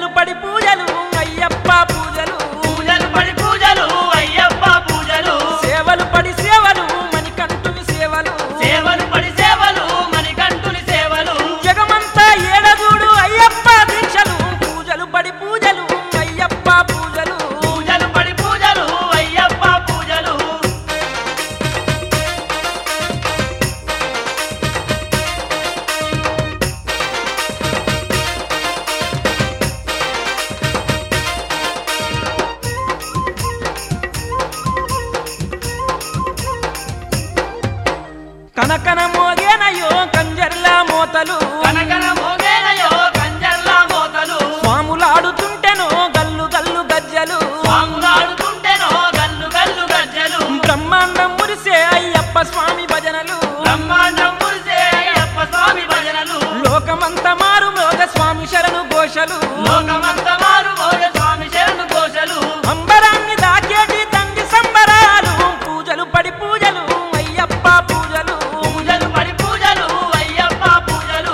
పూజలు పడి పూజలు అయ్యప్ప పూజలు పూజలు పడి పూజలు అయ్యప్ప పూజలు సేవలు పడి సేవలు మణికంఠుని సేవలు సేవలు పడి సేవలు మణికంఠుని సేవలు జగమంతా ఏడగూడు అయ్యప్ప దీక్షలు పూజలు పడి పూజలు అయ్యప్ప పూజలు పూజలు పడి పూజలు అయ్యప్ప పూజలు కనకన మోగేనయో కంజర్ల మోతలు కనకన మోగేనయో కంజర్ల మోతలు స్వాములాడుతుంటెనో గల్లు గల్లు గజ్జలు స్వాములాడుతుంటేనో గల్లు గల్లు గజ్జలు బ్రహ్మాండం మురిసే అయ్యప్ప స్వామి భజనలు బ్రహ్మాండం మురిసే అయ్యప్ప స్వామి భజనలు లోకమంత మారు మోగ స్వామి శరణు ఘోషలు లోకమంత మారు మోగ స్వామి శరణు కోశలు అంబరాన్ని దాకేటి తండ్రి సంబరాలు పూజలు పడి పూజలు అయ్యప్ప పూజలు పూజలు పడి పూజలు అయ్యప్ప పూజలు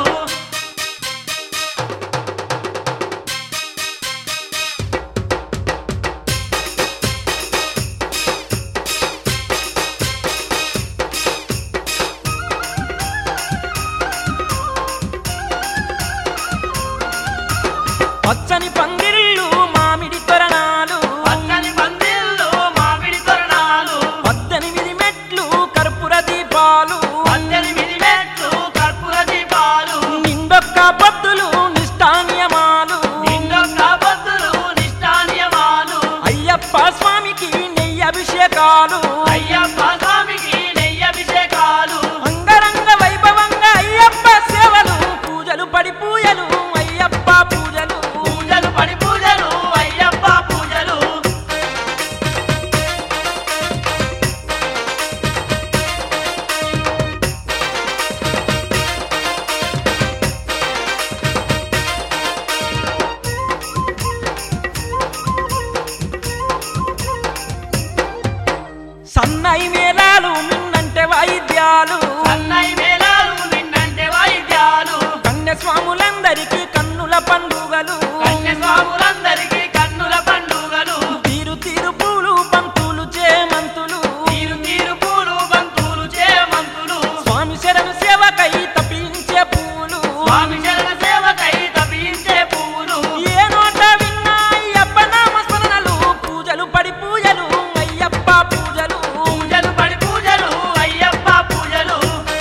పచ్చని పందిరిళ్ళు మామిడి తొరణాలు పచ్చని పందిళ్ళు మామిడి తోరణాలు పద్దెనిమిది మెట్లు కర్పూర దీపాలు పద్దెనిమిది మెట్లు కర్పూర దీపాలు నిండొక్క పద్దులు నిష్ఠానియమాలు నిండొక్క భక్తులు నిష్ఠానియమాలు అయ్యప్ప స్వామికి నెయ్యి అభిషేకాలు అయ్యప్ప స్వామికి నెయ్యి అభిషేకాలు అంగరంగ వైభవంగా అయ్యప్ప సేవలు పూజలు పడి పూజలు అయ్యప్ప పూజలు పూజలు పడి పూజలు అయ్యప్ప పూజలు సన్నాయి మేళాలు మిన్నంటే వాయిద్యాలు అన్నయ్య మేళాలు నిన్నంటే వాయిద్యాలు కన్య స్వాములందరికీ కన్నుల పండుగలు కన్య స్వాములందరికీ కన్నుల పండుగలు తీరు తీరు పూలు పంతులు చేమంతులు తీరు తీరు పూలు బంతులు చేమంతులు స్వామి శరణు సేవకై తప్పించే పూలు స్వామి శరణ సేవకై తపించే పువ్వులు ఏ నోట విన్నా అయ్యప్ప నామస్మరణలు పూజలు పడి పూజలు అయ్యప్ప పూజలు పూజలు పడి పూజలు అయ్యప్ప పూజలు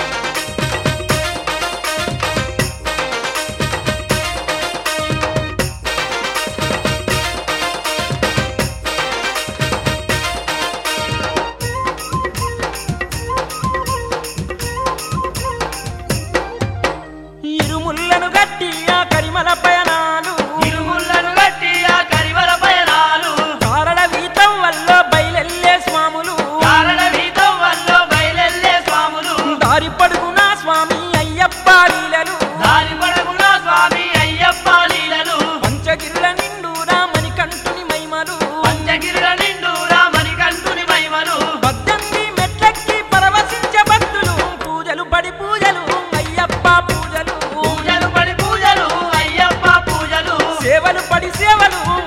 ఇరుముళ్ళను గట్టి ఆ కరిమల పయనాలు ఇరుముళ్ళను గట్టి ఆ కరివల పయనాలు కారణ వీతం వల్ల బయలెల్లే స్వాములు కారణ వీతం వల్ల బయలెల్లే స్వాములు దారి పడుగున స్వామి అయ్యప్ప లీలలు దారి పడగున స్వామి అయ్యప్ప లీలలు పంచగిరుల నిండురా మణికంఠుని మైమలు పంచగిరుల నిండు రామని కంటుని మహిమలు పద్దెనిమిది మెట్లెక్కి పరవశించే భక్తులు పూజలు పడి పూజలు అయ్యప్ప పూజలు పూజలు పడి పూజలు అయ్యప్ప పూజలు సేవలు పడి సేవలు